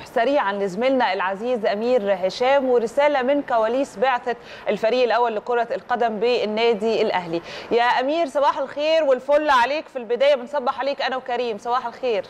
سريعا لزميلنا العزيز امير هشام ورساله من كواليس بعثه الفريق الاول لكره القدم بالنادي الاهلي يا امير صباح الخير والفل عليك في البدايه بنصبح عليك انا وكريم صباح الخير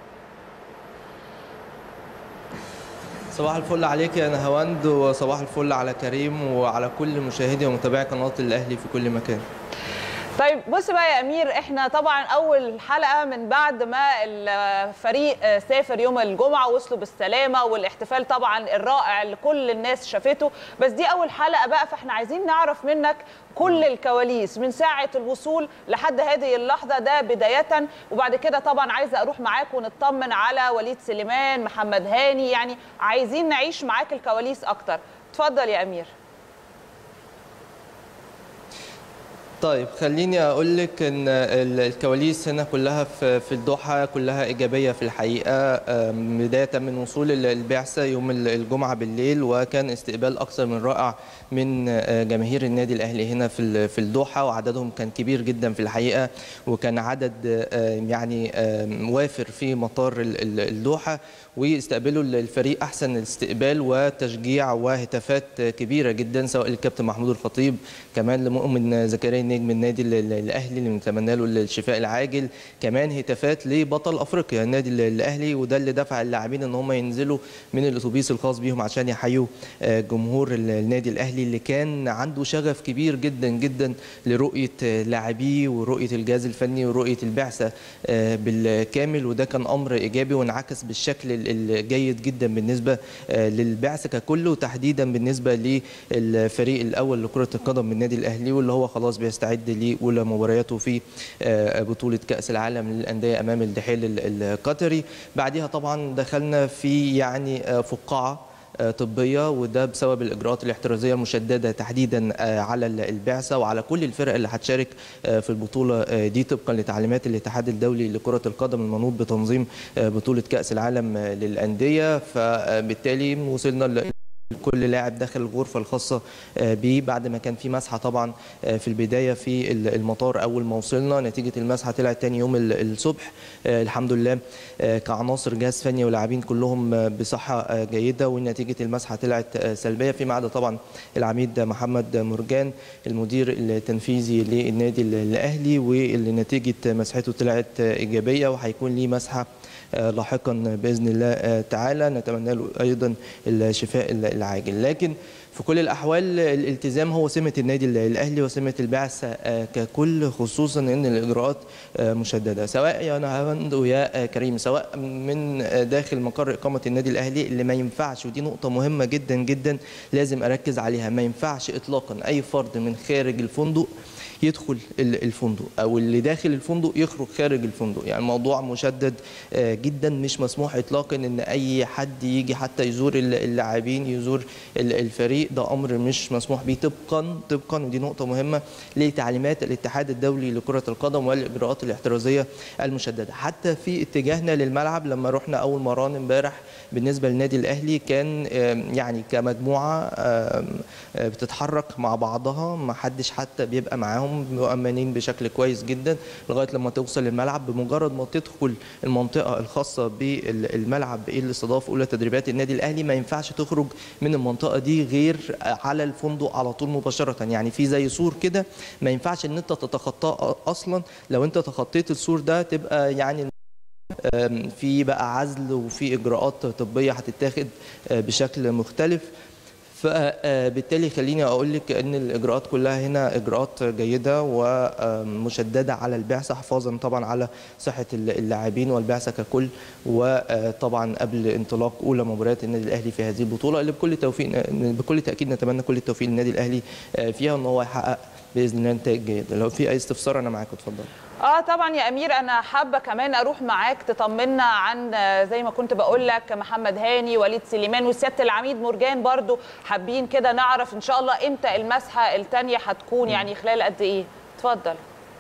صباح الفل عليك يا نهاوند وصباح الفل على كريم وعلى كل مشاهدي ومتابعي قناه الاهلي في كل مكان طيب بص بقى يا امير احنا طبعا اول حلقه من بعد ما الفريق سافر يوم الجمعه وصلوا بالسلامه والاحتفال طبعا الرائع اللي كل الناس شافته بس دي اول حلقه بقى فاحنا عايزين نعرف منك كل الكواليس من ساعه الوصول لحد هذه اللحظه ده بدايه وبعد كده طبعا عايزه اروح معاك ونطمن على وليد سليمان محمد هاني يعني عايزين نعيش معاك الكواليس اكتر اتفضل يا امير طيب خليني اقول لك ان الكواليس هنا كلها في الدوحه كلها ايجابيه في الحقيقه بدايه من وصول البعثه يوم الجمعه بالليل وكان استقبال اكثر من رائع من جماهير النادي الاهلي هنا في في الدوحه وعددهم كان كبير جدا في الحقيقه وكان عدد يعني وافر في مطار الدوحه واستقبلوا الفريق احسن استقبال وتشجيع وهتافات كبيره جدا سواء للكابتن محمود الخطيب كمان لمؤمن زكريا نجم النادي الاهلي اللي بنتمنى له الشفاء العاجل كمان هتافات لبطل افريقيا النادي الاهلي وده اللي دفع اللاعبين ان هم ينزلوا من الاتوبيس الخاص بيهم عشان يحيوا جمهور النادي الاهلي اللي كان عنده شغف كبير جدا جدا لرؤيه لاعبيه ورؤيه الجهاز الفني ورؤيه البعثه بالكامل وده كان امر ايجابي وانعكس بالشكل الجيد جدا بالنسبه للبعثه ككل وتحديدا بالنسبه للفريق الاول لكره القدم من النادي الاهلي واللي هو خلاص بيستعد لاولى مبارياته في بطوله كاس العالم للانديه امام الدحيل القطري بعدها طبعا دخلنا في يعني فقاعه طبيه وده بسبب الاجراءات الاحترازيه المشدده تحديدا على البعثه وعلى كل الفرق اللي هتشارك في البطوله دي طبقا لتعليمات الاتحاد الدولي لكره القدم المنوط بتنظيم بطوله كاس العالم للانديه فبالتالي وصلنا كل لاعب داخل الغرفه الخاصه بيه بعد ما كان في مسحه طبعا في البدايه في المطار اول ما وصلنا نتيجه المسحه طلعت تاني يوم الصبح الحمد لله كعناصر جهاز فني ولاعبين كلهم بصحه جيده ونتيجه المسحه طلعت سلبيه فيما عدا طبعا العميد محمد مرجان المدير التنفيذي للنادي الاهلي واللي نتيجه مسحته طلعت ايجابيه وهيكون ليه مسحه لاحقا باذن الله تعالى نتمنى له ايضا الشفاء العاجل لكن في كل الاحوال الالتزام هو سمه النادي الاهلي وسمه البعثه ككل خصوصا ان الاجراءات مشدده سواء يا نهاوند ويا كريم سواء من داخل مقر اقامه النادي الاهلي اللي ما ينفعش ودي نقطه مهمه جدا جدا لازم اركز عليها ما ينفعش اطلاقا اي فرد من خارج الفندق يدخل الفندق او اللي داخل الفندق يخرج خارج الفندق يعني الموضوع مشدد جدا مش مسموح اطلاقا ان اي حد يجي حتى يزور اللاعبين يزور الفريق ده امر مش مسموح به طبقا طبقا ودي نقطه مهمه لتعليمات الاتحاد الدولي لكره القدم والاجراءات الاحترازيه المشدده حتى في اتجاهنا للملعب لما رحنا اول مران امبارح بالنسبه للنادي الاهلي كان يعني كمجموعه بتتحرك مع بعضها ما حدش حتى بيبقى معاهم مؤمنين بشكل كويس جدا لغايه لما توصل الملعب بمجرد ما تدخل المنطقه الخاصه بالملعب الاستضافه اولى تدريبات النادي الاهلي ما ينفعش تخرج من المنطقه دي غير على الفندق على طول مباشره يعني في زي سور كده ما ينفعش ان انت تتخطاه اصلا لو انت تخطيت السور ده تبقى يعني في بقى عزل وفي اجراءات طبيه هتتاخد بشكل مختلف فبالتالي خليني اقول لك ان الاجراءات كلها هنا اجراءات جيده ومشدده على البعثه حفاظا طبعا على صحه اللاعبين والبعثه ككل وطبعا قبل انطلاق اولى مباريات النادي الاهلي في هذه البطوله اللي بكل توفيق بكل تاكيد نتمنى كل التوفيق للنادي الاهلي فيها ان هو يحقق باذن الله نتائج جيده لو في اي استفسار انا معاك اتفضل اه طبعا يا امير انا حابه كمان اروح معاك تطمنا عن زي ما كنت بقول لك محمد هاني وليد سليمان وسياده العميد مرجان برضو حابين كده نعرف ان شاء الله امتى المسحه الثانيه هتكون يعني خلال قد ايه اتفضل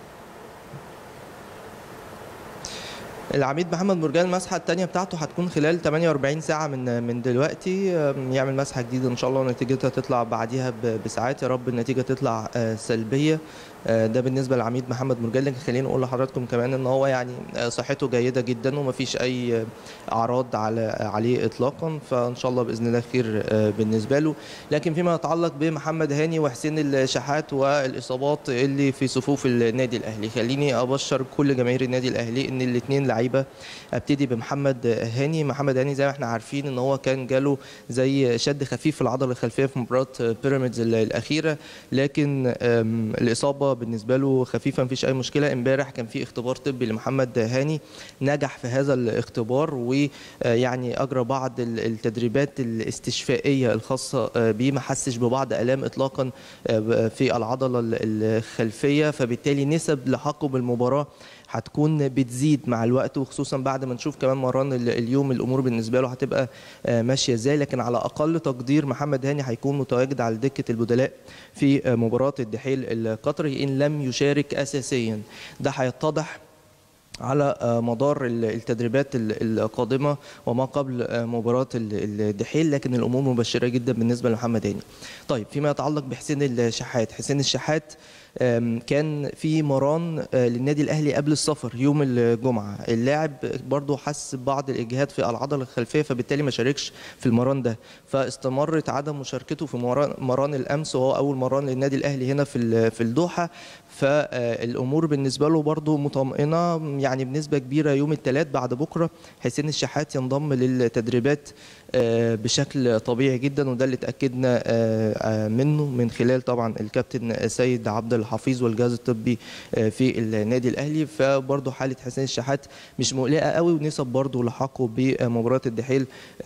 العميد محمد مرجان المسحه الثانيه بتاعته هتكون خلال 48 ساعه من من دلوقتي يعمل مسحه جديده ان شاء الله ونتيجتها تطلع بعديها بساعات يا رب النتيجه تطلع سلبيه ده بالنسبه للعميد محمد مرجان لكن خليني اقول لحضراتكم كمان ان هو يعني صحته جيده جدا ومفيش اي اعراض على عليه اطلاقا فان شاء الله باذن الله خير بالنسبه له لكن فيما يتعلق بمحمد هاني وحسين الشحات والاصابات اللي في صفوف النادي الاهلي خليني ابشر كل جماهير النادي الاهلي ان الاثنين لعيبه ابتدي بمحمد هاني محمد هاني زي ما احنا عارفين ان هو كان جاله زي شد خفيف في العضله الخلفيه في مباراه بيراميدز الاخيره لكن الاصابه بالنسبه له خفيفه مفيش اي مشكله امبارح كان في اختبار طبي لمحمد هاني نجح في هذا الاختبار ويعني اجرى بعض التدريبات الاستشفائيه الخاصه بيه ما حسش ببعض الام اطلاقا في العضله الخلفيه فبالتالي نسب لحقه بالمباراه هتكون بتزيد مع الوقت وخصوصا بعد ما نشوف كمان مران اليوم الامور بالنسبه له هتبقى ماشيه ازاي لكن على اقل تقدير محمد هاني هيكون متواجد على دكه البدلاء في مباراه الدحيل القطري ان لم يشارك اساسيا ده هيتضح على مدار التدريبات القادمة وما قبل مباراة الدحيل لكن الأمور مبشرة جدا بالنسبة لمحمد هاني طيب فيما يتعلق بحسين الشحات حسين الشحات كان في مران للنادي الاهلي قبل السفر يوم الجمعه اللاعب برضه حس ببعض الاجهاد في العضله الخلفيه فبالتالي ما شاركش في المران ده فاستمرت عدم مشاركته في مران الامس وهو اول مران للنادي الاهلي هنا في في الدوحه فالامور بالنسبه له برضه مطمئنه يعني بنسبه كبيره يوم الثلاث بعد بكره حسين الشحات ينضم للتدريبات بشكل طبيعي جدا وده اللي اتاكدنا منه من خلال طبعا الكابتن سيد عبد الحفيظ والجهاز الطبي في النادي الاهلي فبرضه حاله حسين الشحات مش مقلقه قوي ونسب برضه لحقه بمباراه الدحيل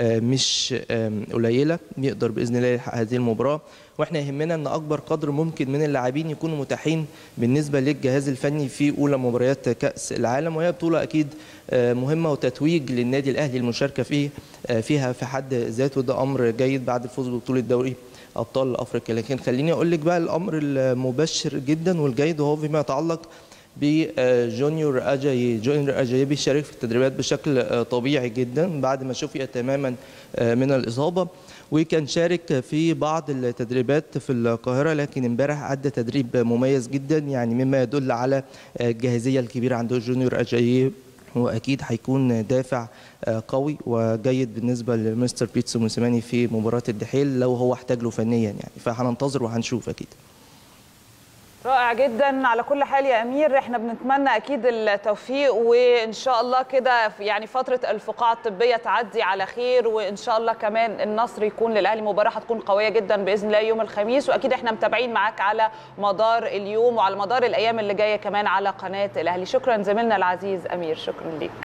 مش قليله يقدر باذن الله يلحق هذه المباراه واحنا يهمنا ان اكبر قدر ممكن من اللاعبين يكونوا متاحين بالنسبه للجهاز الفني في اولى مباريات كاس العالم وهي بطوله اكيد مهمه وتتويج للنادي الاهلي المشاركه فيه فيها في حد ذاته ده امر جيد بعد الفوز ببطوله دوري ابطال افريقيا لكن خليني اقول لك بقى الامر المبشر جدا والجيد وهو فيما يتعلق بجونيور اجاي جونيور اجاي بيشارك في التدريبات بشكل طبيعي جدا بعد ما شفي تماما من الاصابه وكان شارك في بعض التدريبات في القاهره لكن امبارح ادى تدريب مميز جدا يعني مما يدل على الجاهزيه الكبيره عند جونيور اجاي واكيد هيكون دافع قوي وجيد بالنسبه لمستر بيتسو موسيماني في مباراه الدحيل لو هو احتاج له فنيا يعني فهننتظر وهنشوف اكيد رائع جدا على كل حال يا امير احنا بنتمنى اكيد التوفيق وان شاء الله كده يعني فتره الفقاعه الطبيه تعدي على خير وان شاء الله كمان النصر يكون للاهلي مباراه هتكون قويه جدا باذن الله يوم الخميس واكيد احنا متابعين معاك على مدار اليوم وعلى مدار الايام اللي جايه كمان على قناه الاهلي شكرا زميلنا العزيز امير شكرا ليك